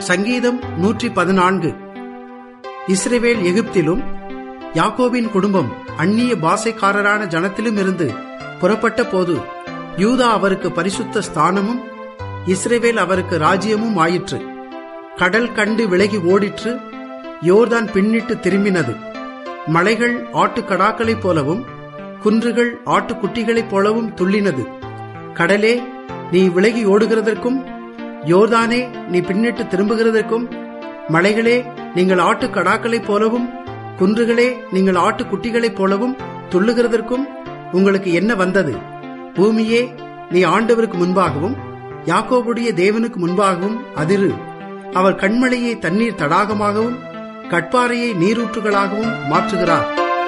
சங்கீதம் நூற்றி பதினான்கு இஸ்ரவேல் எகிப்திலும் யாக்கோபின் குடும்பம் அந்நிய பாசைக்காரரான ஜனத்திலும் இருந்து புறப்பட்ட போது யூதா அவருக்கு பரிசுத்த ஸ்தானமும் இஸ்ரவேல் அவருக்கு ராஜ்யமும் ஆயிற்று கடல் கண்டு விலகி ஓடிற்று யோர்தான் பின்னிட்டு திரும்பினது மலைகள் ஆட்டுக்கடாக்களைப் போலவும் குன்றுகள் ஆட்டுக்குட்டிகளைப் போலவும் துள்ளினது கடலே நீ விலகி ஓடுகிறதற்கும் யோர்தானே நீ பின்னிட்டு திரும்புகிறதற்கும் மலைகளே நீங்கள் ஆட்டு கடாக்களைப் போலவும் குன்றுகளே நீங்கள் ஆட்டு குட்டிகளைப் போலவும் துள்ளுகிறதற்கும் உங்களுக்கு என்ன வந்தது பூமியே நீ ஆண்டவருக்கு முன்பாகவும் யாக்கோபுடைய தேவனுக்கு முன்பாகவும் அதிரு அவர் கண்மலையை தண்ணீர் தடாகமாகவும் கட்பாறையை நீரூற்றுகளாகவும் மாற்றுகிறார்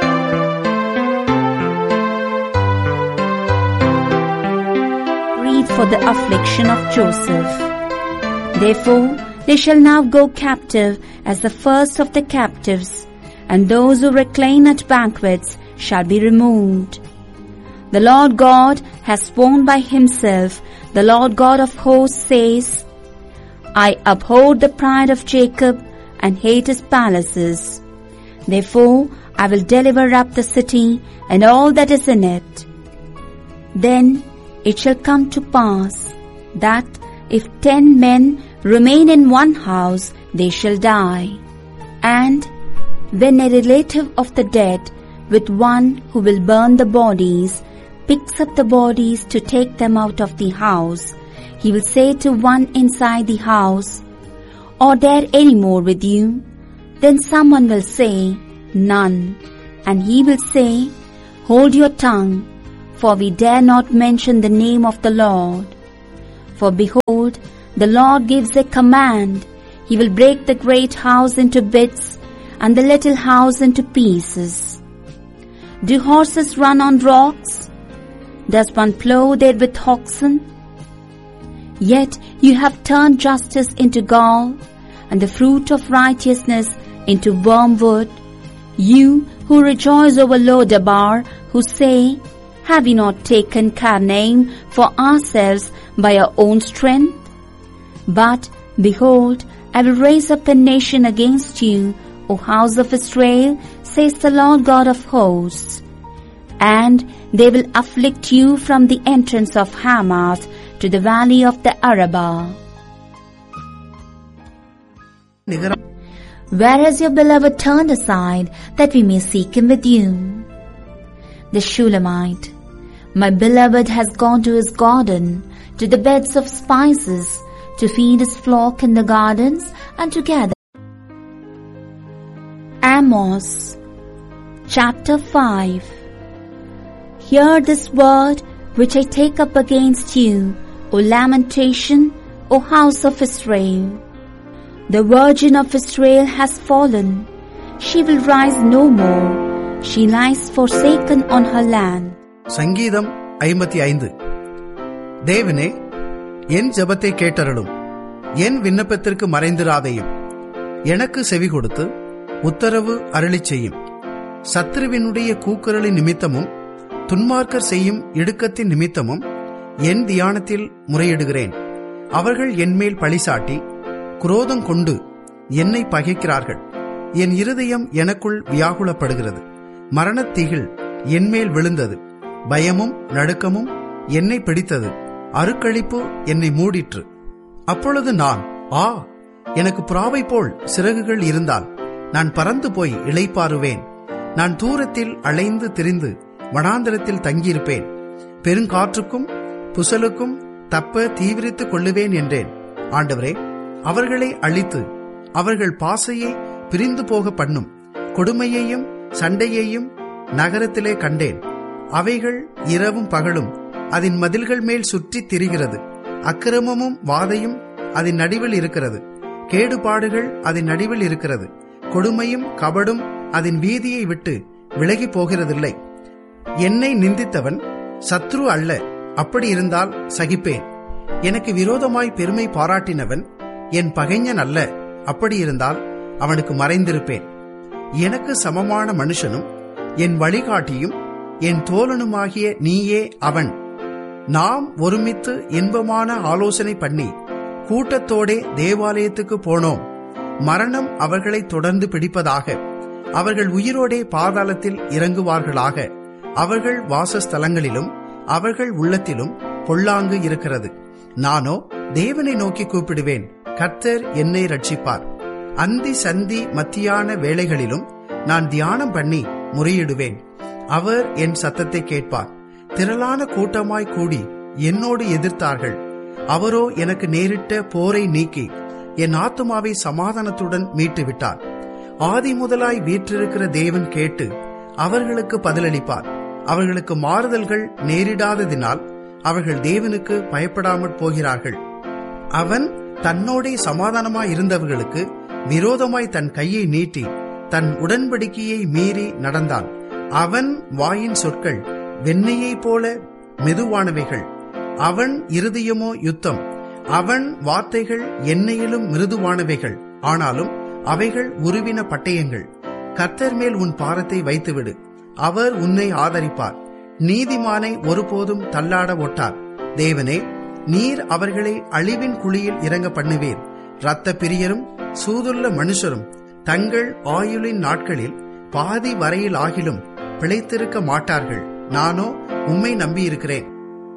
Read for the affliction of Joseph. Therefore they shall now go captive as the first of the captives, and those who recline at banquets shall be removed. The Lord God has sworn by himself, the Lord God of hosts says, I abhor the pride of Jacob and hate his palaces. Therefore I will deliver up the city and all that is in it. Then it shall come to pass that if ten men remain in one house, they shall die. And when a relative of the dead with one who will burn the bodies picks up the bodies to take them out of the house, he will say to one inside the house, Are there any more with you? Then someone will say, None. And he will say, Hold your tongue, for we dare not mention the name of the Lord. For behold, the Lord gives a command. He will break the great house into bits and the little house into pieces. Do horses run on rocks? Does one plow there with oxen? Yet you have turned justice into gall and the fruit of righteousness into wormwood. You who rejoice over Lodabar, who say, Have we not taken Carnaim for ourselves by our own strength? But behold, I will raise up a nation against you, O house of Israel, says the Lord God of hosts. And they will afflict you from the entrance of Hamath to the valley of the Arabah. நிகர Where has your beloved turned aside that we may seek him with you? The Shulamite. My beloved has gone to his garden, to the beds of spices, to feed his flock in the gardens and to gather. Amos chapter 5 Hear this word which I take up against you, O lamentation, O house of Israel. The virgin of Israel has fallen. She will rise no more. She lies forsaken on her land. சங்கீதம் ஐம்பத்தி ஐந்து தேவனே என் ஜெபத்தை கேட்டருளும் என் விண்ணப்பத்திற்கு மறைந்திராதையும் எனக்கு செவி கொடுத்து உத்தரவு அருளிச் செய்யும் சத்ருவினுடைய கூக்குரலின் நிமித்தமும் துன்மார்க்கர் செய்யும் இடுக்கத்தின் நிமித்தமும் என் தியானத்தில் முறையிடுகிறேன் அவர்கள் என்மேல் பழிசாட்டி குரோதம் கொண்டு என்னை பகைக்கிறார்கள் என் இருதயம் எனக்குள் வியாகுலப்படுகிறது மரணத்தீகில் என்மேல் விழுந்தது பயமும் நடுக்கமும் என்னை பிடித்தது அருக்களிப்பு என்னை மூடிற்று அப்பொழுது நான் ஆ எனக்கு புறாவை போல் சிறகுகள் இருந்தால் நான் பறந்து போய் இளைப்பாறுவேன் நான் தூரத்தில் அலைந்து திரிந்து வனாந்தரத்தில் தங்கியிருப்பேன் பெருங்காற்றுக்கும் புசலுக்கும் தப்ப தீவிரித்துக் கொள்ளுவேன் என்றேன் ஆண்டவரே அவர்களை அழித்து அவர்கள் பாசையை பிரிந்து போக பண்ணும் கொடுமையையும் சண்டையையும் நகரத்திலே கண்டேன் அவைகள் இரவும் பகலும் அதன் மதில்கள் மேல் சுற்றித் திரிகிறது அக்கிரமமும் வாதையும் அதன் நடுவில் இருக்கிறது கேடுபாடுகள் அதன் நடுவில் இருக்கிறது கொடுமையும் கபடும் அதன் வீதியை விட்டு விலகி போகிறதில்லை என்னை நிந்தித்தவன் சத்ரு அல்ல அப்படி இருந்தால் சகிப்பேன் எனக்கு விரோதமாய் பெருமை பாராட்டினவன் என் பகைஞன் அல்ல அப்படி இருந்தால் அவனுக்கு மறைந்திருப்பேன் எனக்கு சமமான மனுஷனும் என் வழிகாட்டியும் என் தோழனுமாகிய நீயே அவன் நாம் ஒருமித்து இன்பமான ஆலோசனை பண்ணி கூட்டத்தோடே தேவாலயத்துக்கு போனோம் மரணம் அவர்களை தொடர்ந்து பிடிப்பதாக அவர்கள் உயிரோடே பாதாளத்தில் இறங்குவார்களாக அவர்கள் வாசஸ்தலங்களிலும் அவர்கள் உள்ளத்திலும் பொல்லாங்கு இருக்கிறது நானோ தேவனை நோக்கி கூப்பிடுவேன் கர்த்தர் என்னை ரட்சிப்பார் அந்தி சந்தி மத்தியான வேளைகளிலும் நான் தியானம் பண்ணி முறையிடுவேன் அவர் என் சத்தத்தை கேட்பார் திரளான கூட்டமாய் கூடி என்னோடு எதிர்த்தார்கள் அவரோ எனக்கு நேரிட்ட போரை நீக்கி என் ஆத்துமாவை சமாதானத்துடன் மீட்டு விட்டார் ஆதி முதலாய் வீற்றிருக்கிற தேவன் கேட்டு அவர்களுக்கு பதிலளிப்பார் அவர்களுக்கு மாறுதல்கள் நேரிடாததினால் அவர்கள் தேவனுக்கு பயப்படாமற் போகிறார்கள் அவன் தன்னோடே சமாதானமாய் இருந்தவர்களுக்கு விரோதமாய் தன் கையை நீட்டி தன் உடன்படிக்கையை மீறி நடந்தான் அவன் வாயின் சொற்கள் வெண்ணெயைப் போல மெதுவானவைகள் அவன் இருதயமோ யுத்தம் அவன் வார்த்தைகள் எண்ணெயிலும் மிருதுவானவைகள் ஆனாலும் அவைகள் உருவின பட்டயங்கள் கர்த்தர் மேல் உன் பாரத்தை வைத்துவிடு அவர் உன்னை ஆதரிப்பார் நீதிமானை ஒருபோதும் தள்ளாட ஒட்டார் தேவனே நீர் அவர்களை அழிவின் குழியில் இறங்க பண்ணுவீர் இரத்த பிரியரும் சூதுள்ள மனுஷரும் தங்கள் ஆயுளின் நாட்களில் பாதி வரையில் ஆகிலும் பிழைத்திருக்க மாட்டார்கள் நானோ உம்மை நம்பியிருக்கிறேன்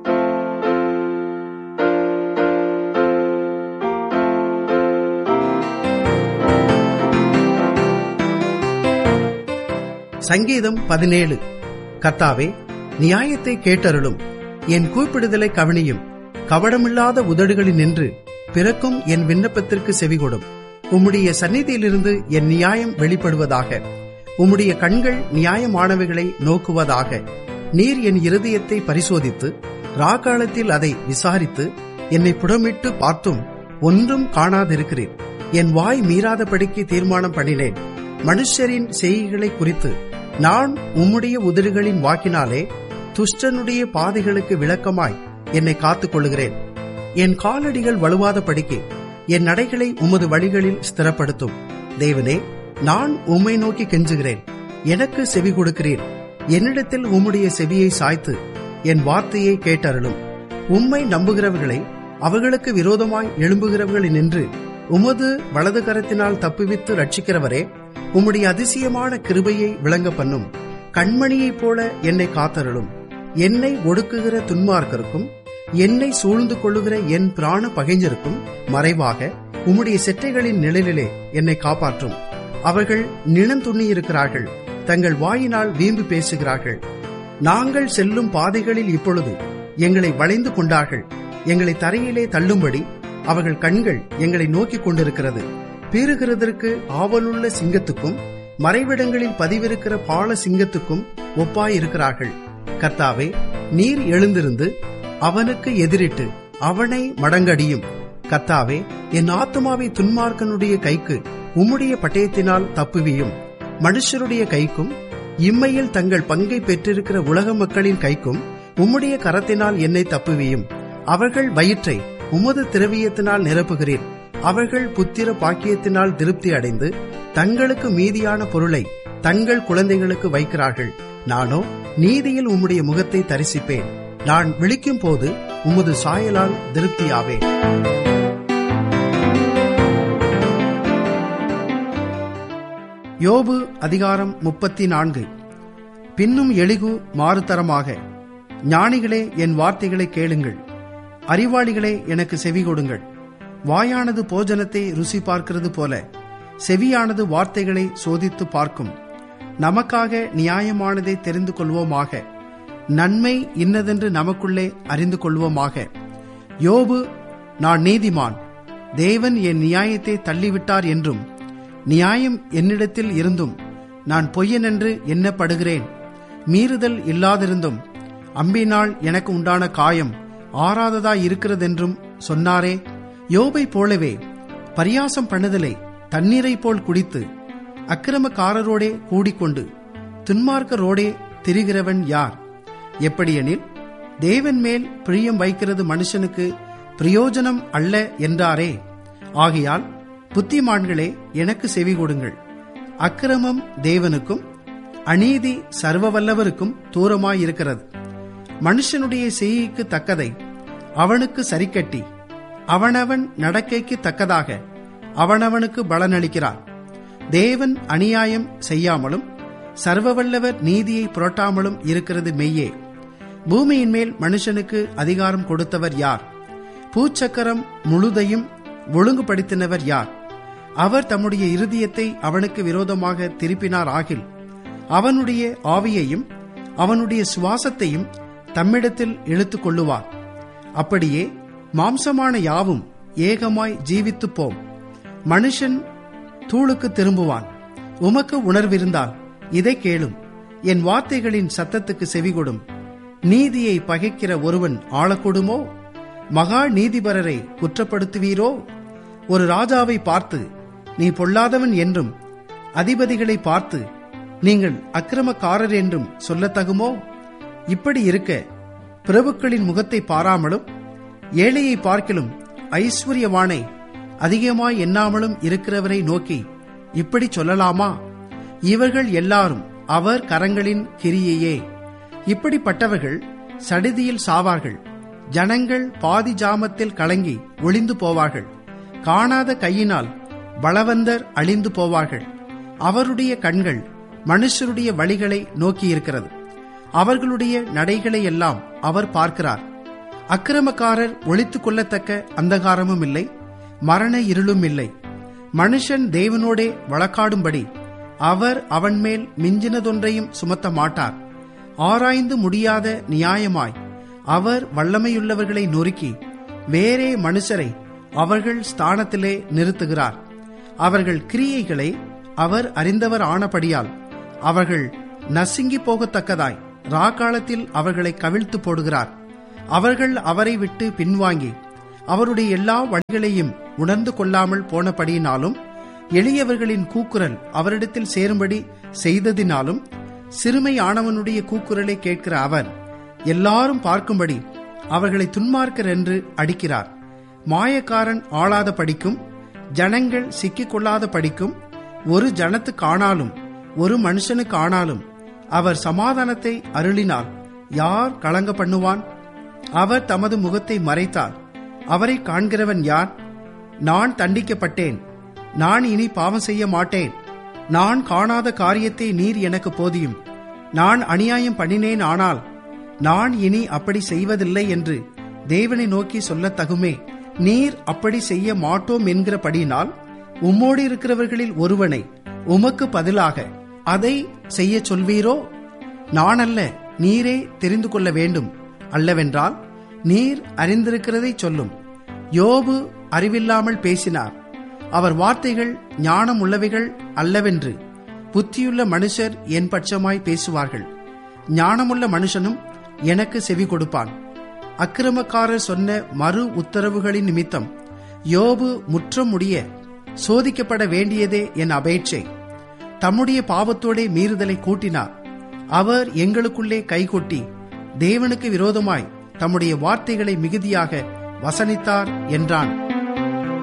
சங்கீதம் பதினேழு கர்த்தாவே நியாயத்தை கேட்டருளும் என் கூப்பிடுதலை கவனியும் கவடமில்லாத உதடுகளில் நின்று பிறக்கும் என் விண்ணப்பத்திற்கு செவிகொடும் உம்முடைய சந்நிதியிலிருந்து என் நியாயம் வெளிப்படுவதாக உம்முடைய கண்கள் நியாயமானவைகளை நோக்குவதாக நீர் என் இருதயத்தை பரிசோதித்து ராக்காலத்தில் அதை விசாரித்து என்னை புடமிட்டு பார்த்தும் ஒன்றும் காணாதிருக்கிறேன் என் வாய் மீறாதபடிக்கு தீர்மானம் பண்ணினேன் மனுஷரின் செய்கைகளை குறித்து நான் உம்முடைய உதடுகளின் வாக்கினாலே துஷ்டனுடைய பாதைகளுக்கு விளக்கமாய் என்னை காத்துக் கொள்கிறேன் என் காலடிகள் வலுவாத படிக்க என் நடைகளை உமது வழிகளில் ஸ்திரப்படுத்தும் தேவனே நான் உம்மை நோக்கி கெஞ்சுகிறேன் எனக்கு செவி கொடுக்கிறீர் என்னிடத்தில் உம்முடைய செவியை சாய்த்து என் வார்த்தையை கேட்டருளும் உம்மை நம்புகிறவர்களை அவர்களுக்கு விரோதமாய் எழும்புகிறவர்களை நின்று உமது வலது கரத்தினால் தப்புவித்து ரட்சிக்கிறவரே உம்முடைய அதிசயமான கிருபையை விளங்க பண்ணும் கண்மணியைப் போல என்னை காத்தருளும் என்னை ஒடுக்குகிற துன்மார்க்கருக்கும் என்னை சூழ்ந்து கொள்ளுகிற என் பிராண பகைஞருக்கும் மறைவாக உம்முடைய செட்டைகளின் நிழலிலே என்னை காப்பாற்றும் அவர்கள் நினந்துண்ணியிருக்கிறார்கள் தங்கள் வாயினால் வீம்பு பேசுகிறார்கள் நாங்கள் செல்லும் பாதைகளில் இப்பொழுது எங்களை வளைந்து கொண்டார்கள் எங்களை தரையிலே தள்ளும்படி அவர்கள் கண்கள் எங்களை நோக்கிக் கொண்டிருக்கிறது பீறுகிறதற்கு ஆவலுள்ள சிங்கத்துக்கும் மறைவிடங்களில் பதிவிருக்கிற பால சிங்கத்துக்கும் ஒப்பாயிருக்கிறார்கள் கர்த்தாவே நீர் எழுந்திருந்து அவனுக்கு எதிரிட்டு அவனை மடங்கடியும் கர்த்தாவே என் ஆத்துமாவை துன்மார்க்கனுடைய கைக்கு உம்முடைய பட்டயத்தினால் தப்புவியும் மனுஷருடைய கைக்கும் இம்மையில் தங்கள் பங்கை பெற்றிருக்கிற உலக மக்களின் கைக்கும் உம்முடைய கரத்தினால் என்னை தப்புவியும் அவர்கள் வயிற்றை உமது திரவியத்தினால் நிரப்புகிறேன் அவர்கள் புத்திர பாக்கியத்தினால் திருப்தி அடைந்து தங்களுக்கு மீதியான பொருளை தங்கள் குழந்தைகளுக்கு வைக்கிறார்கள் நானோ நீதியில் உம்முடைய முகத்தை தரிசிப்பேன் நான் விழிக்கும் போது உமது சாயலால் திருப்தியாவேன் யோபு அதிகாரம் முப்பத்தி நான்கு பின்னும் எளிகு மாறுதரமாக ஞானிகளே என் வார்த்தைகளை கேளுங்கள் அறிவாளிகளே எனக்கு செவி கொடுங்கள் வாயானது போஜனத்தை ருசி பார்க்கிறது போல செவியானது வார்த்தைகளை சோதித்து பார்க்கும் நமக்காக நியாயமானதை தெரிந்து கொள்வோமாக நன்மை இன்னதென்று நமக்குள்ளே அறிந்து கொள்வோமாக யோபு நான் நீதிமான் தேவன் என் நியாயத்தை தள்ளிவிட்டார் என்றும் நியாயம் என்னிடத்தில் இருந்தும் நான் பொய்யனென்று எண்ணப்படுகிறேன் மீறுதல் இல்லாதிருந்தும் அம்பினால் எனக்கு உண்டான காயம் ஆறாததாய் இருக்கிறதென்றும் சொன்னாரே யோபை போலவே பரியாசம் பண்ணுதலை தண்ணீரை போல் குடித்து அக்கிரமக்காரரோடே கூடிக்கொண்டு துன்மார்க்கரோடே திரிகிறவன் யார் எப்படியெனில் தேவன் மேல் பிரியம் வைக்கிறது மனுஷனுக்கு பிரயோஜனம் அல்ல என்றாரே ஆகையால் புத்திமான்களே எனக்கு செவி கொடுங்கள் அக்கிரமம் தேவனுக்கும் அநீதி சர்வவல்லவருக்கும் தூரமாயிருக்கிறது மனுஷனுடைய செய்கைக்கு தக்கதை அவனுக்கு சரிக்கட்டி அவனவன் நடக்கைக்கு தக்கதாக அவனவனுக்கு பலனளிக்கிறார் தேவன் அநியாயம் செய்யாமலும் சர்வவல்லவர் நீதியை புரட்டாமலும் இருக்கிறது மெய்யே பூமியின் மேல் மனுஷனுக்கு அதிகாரம் கொடுத்தவர் யார் பூச்சக்கரம் முழுதையும் ஒழுங்குபடுத்தினவர் யார் அவர் தம்முடைய இருதயத்தை அவனுக்கு விரோதமாக திருப்பினார் ஆகில் அவனுடைய ஆவியையும் அவனுடைய சுவாசத்தையும் தம்மிடத்தில் இழுத்துக் கொள்ளுவார் அப்படியே மாம்சமான யாவும் ஏகமாய் ஜீவித்துப் போம் மனுஷன் தூளுக்கு திரும்புவான் உமக்கு உணர்விருந்தால் இதை கேளும் என் வார்த்தைகளின் சத்தத்துக்கு செவிகொடும் நீதியை பகைக்கிற ஒருவன் ஆளக்கூடுமோ மகா நீதிபரரை குற்றப்படுத்துவீரோ ஒரு ராஜாவை பார்த்து நீ பொல்லாதவன் என்றும் அதிபதிகளை பார்த்து நீங்கள் அக்கிரமக்காரர் என்றும் சொல்லத்தகுமோ இப்படி இருக்க பிரபுக்களின் முகத்தை பாராமலும் ஏழையை பார்க்கிலும் ஐஸ்வர்யவானை அதிகமாய் எண்ணாமலும் இருக்கிறவரை நோக்கி இப்படி சொல்லலாமா இவர்கள் எல்லாரும் அவர் கரங்களின் கிரியையே இப்படிப்பட்டவர்கள் சடிதியில் சாவார்கள் ஜனங்கள் பாதி ஜாமத்தில் கலங்கி ஒளிந்து போவார்கள் காணாத கையினால் பலவந்தர் அழிந்து போவார்கள் அவருடைய கண்கள் மனுஷருடைய வழிகளை நோக்கியிருக்கிறது அவர்களுடைய நடைகளை எல்லாம் அவர் பார்க்கிறார் அக்கிரமக்காரர் ஒழித்துக் கொள்ளத்தக்க அந்தகாரமும் இல்லை மரண இருளும் இல்லை மனுஷன் தேவனோடே வழக்காடும்படி அவர் அவன் மேல் மிஞ்சினதொன்றையும் சுமத்த மாட்டார் ஆராய்ந்து முடியாத நியாயமாய் அவர் வல்லமையுள்ளவர்களை நொறுக்கி வேறே மனுஷரை அவர்கள் ஸ்தானத்திலே நிறுத்துகிறார் அவர்கள் கிரியைகளை அவர் அறிந்தவர் ஆனபடியால் அவர்கள் நசுங்கி போகத்தக்கதாய் ராக்காலத்தில் அவர்களை கவிழ்த்து போடுகிறார் அவர்கள் அவரை விட்டு பின்வாங்கி அவருடைய எல்லா வழிகளையும் உணர்ந்து கொள்ளாமல் போனபடியினாலும் எளியவர்களின் கூக்குரல் அவரிடத்தில் சேரும்படி செய்ததினாலும் சிறுமையானவனுடைய கூக்குரலை கேட்கிற அவர் எல்லாரும் பார்க்கும்படி அவர்களை துன்மார்க்கர் என்று அடிக்கிறார் மாயக்காரன் ஆளாத படிக்கும் ஜனங்கள் சிக்கிக் கொள்ளாத படிக்கும் ஒரு ஜனத்துக்கு ஆனாலும் ஒரு மனுஷனுக்கு ஆனாலும் அவர் சமாதானத்தை அருளினால் யார் கலங்க பண்ணுவான் அவர் தமது முகத்தை மறைத்தார் அவரை காண்கிறவன் யார் நான் தண்டிக்கப்பட்டேன் நான் இனி பாவம் செய்ய மாட்டேன் நான் காணாத காரியத்தை நீர் எனக்கு போதியும் நான் அநியாயம் பண்ணினேன் ஆனால் நான் இனி அப்படி செய்வதில்லை என்று தேவனை நோக்கி சொல்லத் தகுமே நீர் அப்படி செய்ய மாட்டோம் என்கிறபடியினால் உம்மோடு இருக்கிறவர்களில் ஒருவனை உமக்கு பதிலாக அதை செய்ய சொல்வீரோ நான் அல்ல நீரே தெரிந்து கொள்ள வேண்டும் அல்லவென்றால் நீர் அறிந்திருக்கிறதை சொல்லும் யோபு அறிவில்லாமல் பேசினார் அவர் வார்த்தைகள் ஞானம் உள்ளவைகள் அல்லவென்று புத்தியுள்ள மனுஷர் என் பட்சமாய் பேசுவார்கள் ஞானமுள்ள மனுஷனும் எனக்கு செவி கொடுப்பான் அக்கிரமக்காரர் சொன்ன மறு உத்தரவுகளின் நிமித்தம் யோபு முற்றம் முடிய சோதிக்கப்பட வேண்டியதே என் அபேட்சை தம்முடைய பாவத்தோடே மீறுதலை கூட்டினார் அவர் எங்களுக்குள்ளே கைகொட்டி தேவனுக்கு விரோதமாய் தம்முடைய வார்த்தைகளை மிகுதியாக வசனித்தார் என்றான்